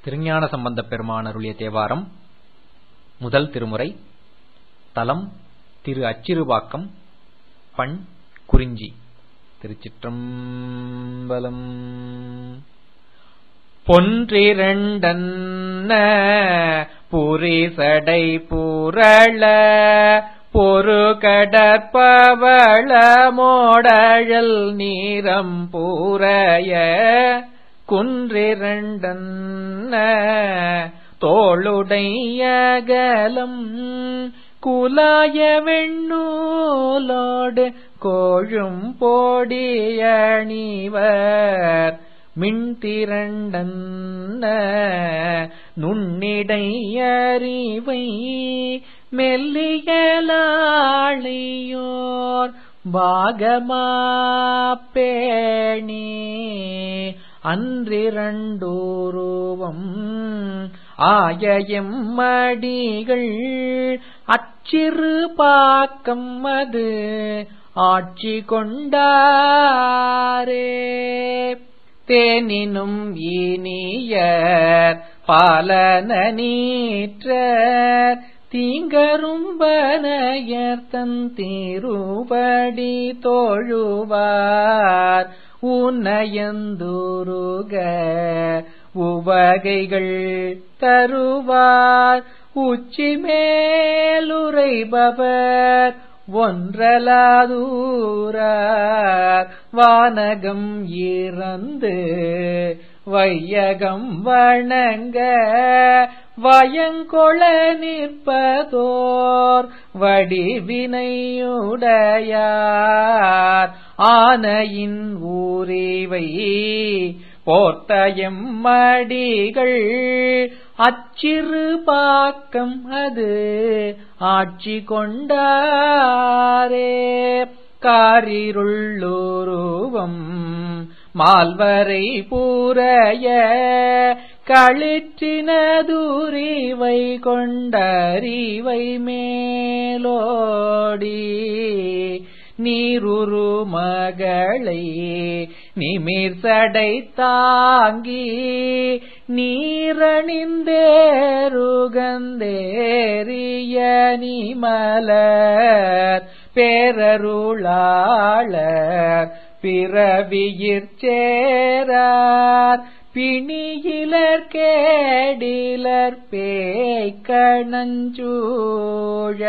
திருஞான சம்பந்தப் பெருமான் அருளிய தேவாரம் முதல் திருமுறை தலம் திரு அச்சிறுபாக்கம் பண் குறிஞ்சி திருச்சிற்றம்பலம் பொன்றிரண்டன்ன புரிசடை புரள பொறு கடற்பவள மோடழல் நீரம் பூரைய குன்றிரண்டன்ன தோளுடையகலம் குலாய வெண்ணூலோடு கோழும் போடியணிவர் மின்திரண்டன்ன நுண்ணிடையறிவை மெல்லியலாளியோர் பாகமா பேணி அன்றிரண்டூருவம் ஆயயம் மடிகள் அச்சிறு பாக்கம் அது ஆட்சி கொண்டாரே தேனினும் இனியர் பாலன நீற்றர் தீங்கரும்பனையர் தன் திருபடி தோழுவார் உன்னையந்துருக உவகைகள் தருவார் உச்சி மேலுரைபவர் ஒன்றலாதூரார் வானகம் இறந்து வையகம் வணங்க வயங்கொள நிற்பதோர் வடிவினையுடையார் ஆனையின் ஊரிவை போர்த்தயம் மடிகள் அச்சிறு பாக்கம் அது ஆட்சி கொண்டாரே காரிருள்ளூருவம் மால்வரை பூரைய களிற்றினதுரிவை கொண்டறிவை மேலோடி நீருரு மகளை நிமிர் சடை தாங்கி நீரணிந்தேருகந்தேறிய நிமலர் பேரருளாளர் பிறவியிற் சேரார் பிணியிலர் கேடிலர் பேய்கணஞ்சூழ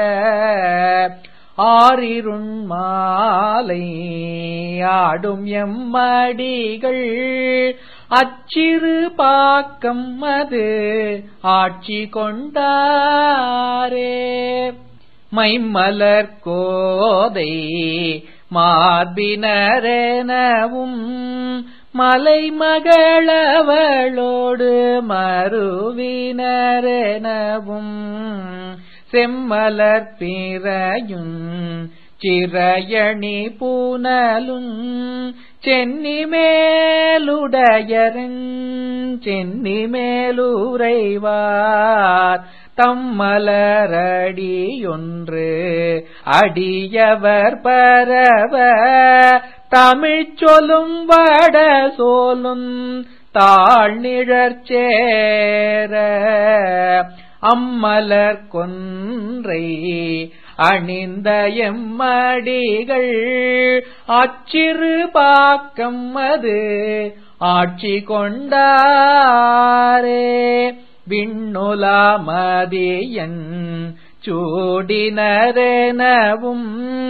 ஆறிருண் மாலை ஆடும் எம்மடிகள் அச்சிறு பாக்கம் அது ஆட்சி கொண்டாரே மைமலர் கோதை மார்பினரெனவும் மலை மகளவளோடு மறுவினரெனவும் செம்மலர் பிறையும் சிறையணி பூனலும் சென்னி மேலுடையரன் சென்னி மேலுரைவார் தம்மலரடியொன்று அடியவர் பரவ தமிழ் சொல்லும் வட சோலும் தாழ்நிழற்சேர அம்மலர் கொன்றை அணிந்த எம்மடிகள் அச்சிறு பாக்கம் அது ஆட்சி கொண்டாரே விண்ணுலாமதியன் சூடினரெனவும்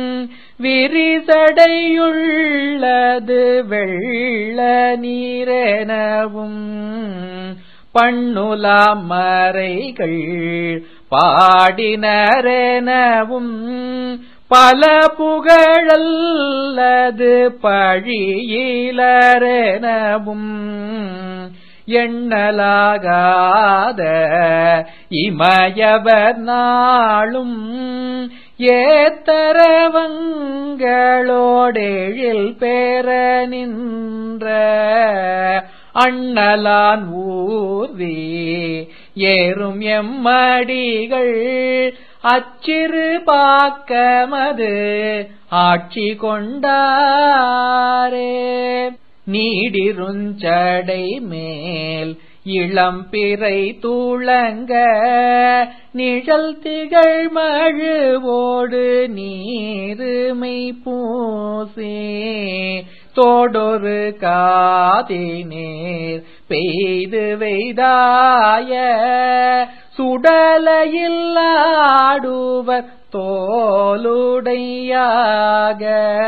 விரிசடையுள்ளது வெள்ள நீரெனவும் பண்ணுலாமறைகள் பாடினரெனவும் பல புகழல்லது பழியிலரெனவும் எண்ணலாகாத இமயவர் நாளும் ஏத்தரவங்களோடெழில் பேர நின்ற அண்ணலான் ஊர்தி ஏறும் எம்மடிகள் அச்சிறு பாக்கமது ஆட்சி கொண்டாரே நீடிருஞ்சடை மேல் இளம்பிறை தூளங்க நிழல் திகழ் மழுவோடு நீருமை பூசி தோடொரு காதினேர் பெய்து வெய்தாய சுடலையில் ஆடுவர் தோலுடையாக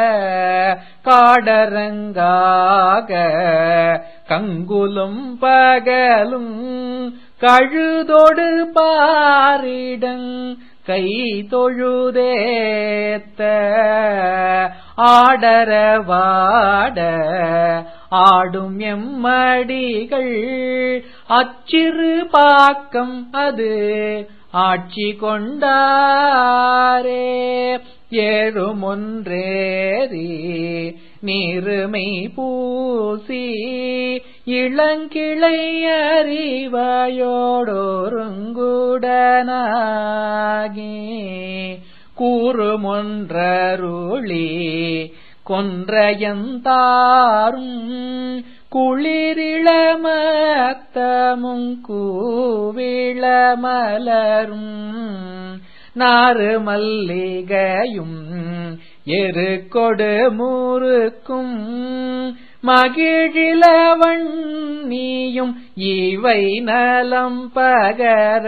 காடரங்காக கங்குலும் பகலும் கழுதொடு பாரிடங் கை தொழுதேத்த ஆடரவாட ஆடும் எம்மடிகள் அச்சிறு பாக்கம் அது ஆட்சி கொண்டாரே ஏழுமொன்றேறி நீருமை பூசி இளங்கிளை அறிவாயோடொருங்குடனாகி கூறுமொன்றருளி கொன்றையந்தாரும் குளிரிளமத்தமும் கூவிளமலரும் நாறு மல்லிகையும் எருக்கொடு முறுக்கும் மகிழிலவண்ணியும் இவை நலம் பகர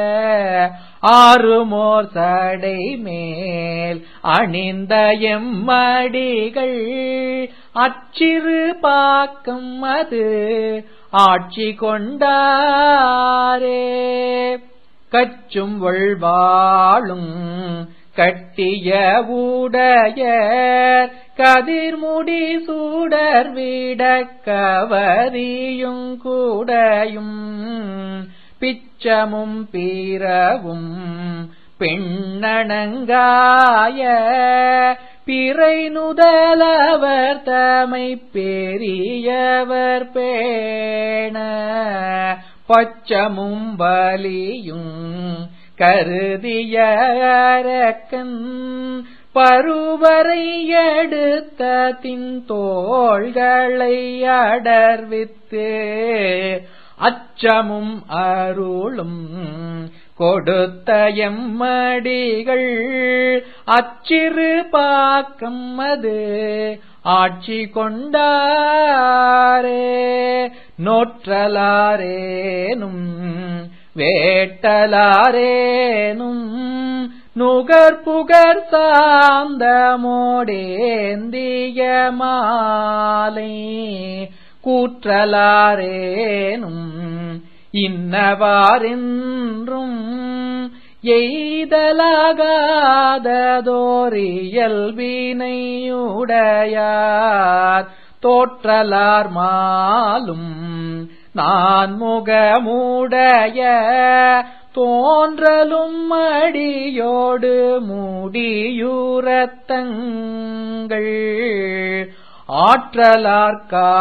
ஆறுமோர் சடை மேல் அணிந்த எம்மடிகள் அச்சிறு பாக்கம் அது ஆட்சி கொண்டாரே கச்சும் ஒள்வாளும் கட்டிய உடைய கதிர்முடி சூடர் விட கவரியும் கூடையும் பிச்சமும் பீரவும் பெண்ணணங்காய பிறை நுதலவர் தமை பெரியவர் பேண பச்சமும் வலியும் கருதிய அரக்கன் பருவரை எடுத்த தின் தோள்களை அடர்வித்து அச்சமும் அருளும் கொடுத்த எம்மடிகள் அச்சிறு பாக்கம் அது ஆட்சி கொண்டாரே நோற்றலாரேனும் வேட்டலாரேனும் நுகர்புகர் சாந்தமோடேந்திய மாலை கூற்றலாரேனும் இன்னவாரென்றும் எய்தலாகாததோரியல்வினையுடையார் தோற்றலார் மாலும் நான் முகமுடைய தோன்றலும் அடியோடு முடியுரத்தங்கள் ஆற்றலார்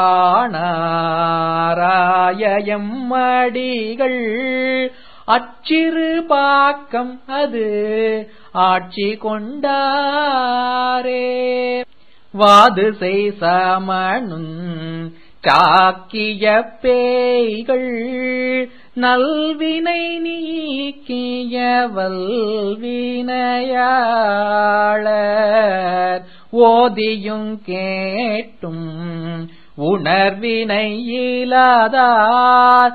காணாராயம் மடிகள் அச்சிறு பாக்கம் அது ஆட்சி கொண்டாரே வாது செய் சமணுன் காக்கிய பேய்கள் நல்வினை நீக்கிய வல்வினையாளர் ஓதியும் கேட்டும் உணர்வினை இலாதார்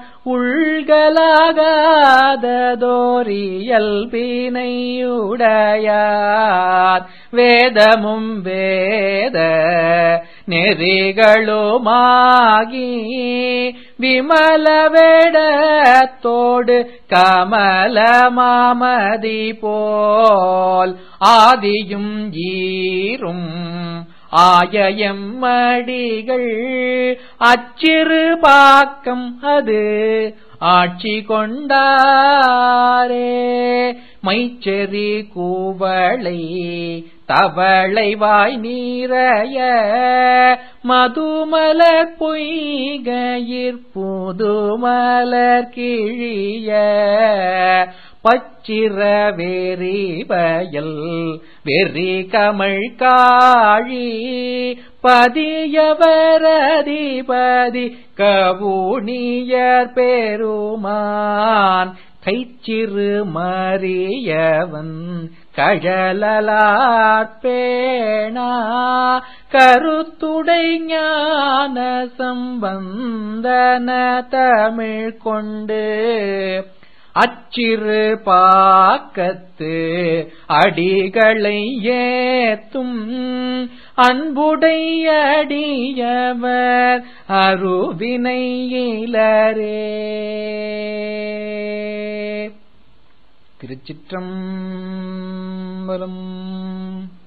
உள்கலாகாததோரியல்பினையுடையார் வேதமும் வேத நெறிகளுமாகி விமல வேடத்தோடு கமல மாமதி போல் ஆதியும் ஈரும் ஆயமடிகள் அச்சிறு பாக்கம் அது ஆட்சி கொண்டாரே மைச்செறி கூவளை தவளை வாய் நீரைய மதுமலர் பொய்கயிற் புதுமலர் கிழிய பச்சிர வெறி வயல் வெறி கமிழ் காழி பதியவரதிபதி கவுனியர் பெருமான் கைச்சிறு மறியவன் கழலாற்பேணா கருத்துடை ஞான சம்பந்தன தமிழ் கொண்டு அச்சிறு பாக்கத்து அடிகளை ஏத்தும் அன்புடை அடியவர் அருவினை இலரே திருச்சிற்றம்பலம்